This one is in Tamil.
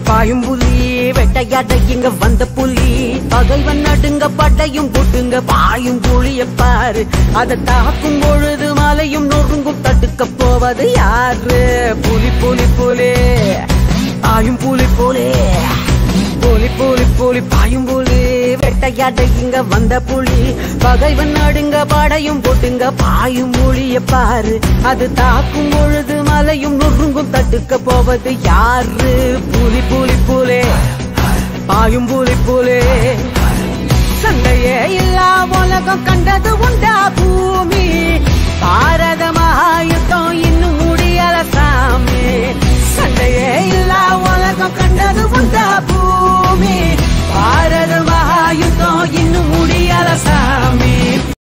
பாயும் புலி வெட்டையாட இங்க வந்த புலி பகைவன் நடுங்க படையும் போட்டுங்க பாயும் புலிய பாரு அதை தாக்கும் பொழுது மலையும் நொறுங்கும் தடுக்க போவது யாரு புலி புலி புலி பாயும் புலி புலி புலி புலி புலி பாயும் புலி வெட்டையாட இங்க வந்த புலி பகைவன் நடுங்க படையும் போட்டுங்க பாயும் புலிய பாரு அது தாக்கும் பொழுது மலையும் நொறுங்கும் தடுக்க போவது யாரு புலி புலி புலே பாயும் புலி புலே சண்டையே இல்லா உலகம் கண்டது